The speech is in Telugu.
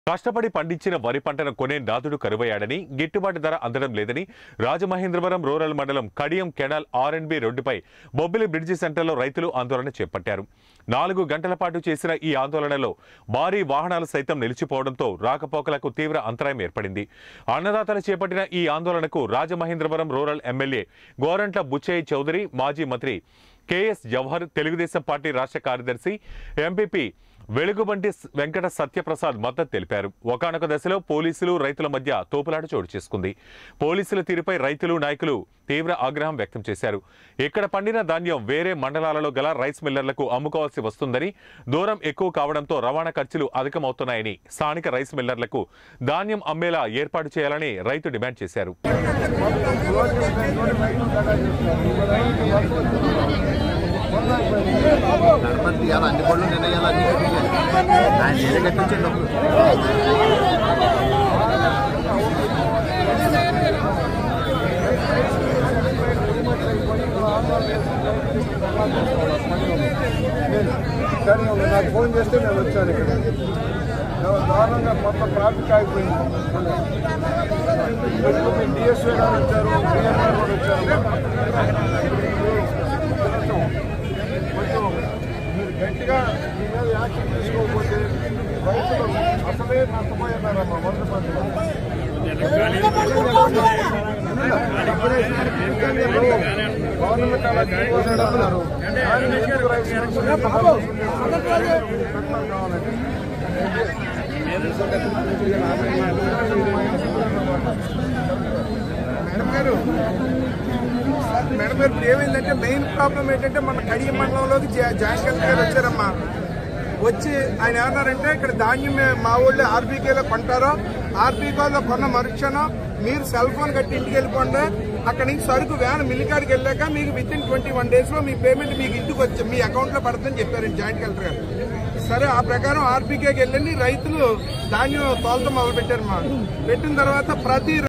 కష్టపడి పండించిన వరి పంటను కొనే నాదుడు కరువయ్యాడని గిట్టుబాటు ధర అందడం లేదని రాజమహేంద్రవరం రూరల్ మండలం Kadiyam canal R and B రోడ్డుపై బొబ్బిలి బ్రిడ్జి సెంటర్లో రైతులు ఆందోళన చేపట్టారు నాలుగు గంటల పాటు చేసిన ఈ ఆందోళనలో భారీ వాహనాలు సైతం నిలిచిపోవడంతో రాకపోకలకు తీవ్ర అంతరాయం ఏర్పడింది అన్నదాతలు చేపట్టిన ఈ ఆందోళనకు రాజమహేంద్రవరం రూరల్ ఎమ్మెల్యే గోరంట్ల బుచ్చయ్య చౌదరి మాజీ మంత్రి కేఎస్ జవహర్ తెలుగుదేశం పార్టీ రాష్ట్ర కార్యదర్శి ఎంపీపీ వెలుగుబంటి వెంకట సత్యప్రసాద్ మద్దతు తెలిపారు ఒకనొక దశలో పోలీసులు రైతుల మధ్య తోపులాట చోటు చేసుకుంది పోలీసుల తీరుపై రైతులు నాయకులు తీవ్ర ఆగ్రహం వ్యక్తం చేశారు ఇక్కడ పండిన ధాన్యం వేరే మండలాలలో గల రైస్ మిల్లర్లకు అమ్ముకోవాల్సి వస్తుందని దూరం ఎక్కువ కావడంతో రవాణా ఖర్చులు అధికమవుతున్నాయని స్థానిక రైస్ మిల్లర్లకు ధాన్యం అమ్మేలా ఏర్పాటు చేయాలని రైతు డిమాండ్ చేశారు గణపతి ఇవాళ అన్ని పళ్ళు నిన్న ఇవాళ అన్ని కట్టించారు ఆయన నేనే కట్టించండి డబ్బులు కానీ నాకు ఫోన్ చేస్తే నేను వచ్చాను ఇక్కడ దారుణంగా మొత్తం ట్రాఫిక్ ఆగిపోయింది డిఎస్ఓ గారు వచ్చారు డిఎంఆర్ కూడా వచ్చారు కొంచెం మీరు గట్టిగా మీ మీద యాక్షన్ తీసుకోకపోతే రైతులు అసలే నష్టపోయినారమ్మా వంద మందిలో గవర్నమెంట్ అలా తీసుకోవాలన్నారు ఆయన ఎందుకు రైతులు కావాలండి మేడం గారు మేడం గారు ఇప్పుడు ఏమైందంటే మెయిన్ ప్రాబ్లం ఏంటంటే మన కడియ మండలంలోకి జా- జాయింట్ కలెక్టర్ గారు వచ్చారమ్మా వచ్చి ఆయన ఏమన్నారంటే ఇక్కడ ధాన్యం మే- మా ఊళ్ళో ఆర్బీకేలో కొంటారో ఆర్బీకేలో కొన్న మరుక్షణం మీరు సెల్ ఫోన్ కట్టి ఇంటికి వెళ్ళిపోండి అక్కడ నుంచి సరుకు వ్యాన్ మిల్లికాడికి వెళ్ళాక మీకు within twenty one days లో మీ పేమెంట్ మీకు ఇంటికి వచ్చి మీ అకౌంట్ లో పడుతుందని చెప్పారు జాయింట్ కలెక్టర్ గారు సరే ఆ ప్రకారం ఆర్బీకేకి వెళ్ళండి రైతులు ధాన్యం తోలతో మొదలు పెట్టారు మా పెట్టిన తర్వాత ప్రతి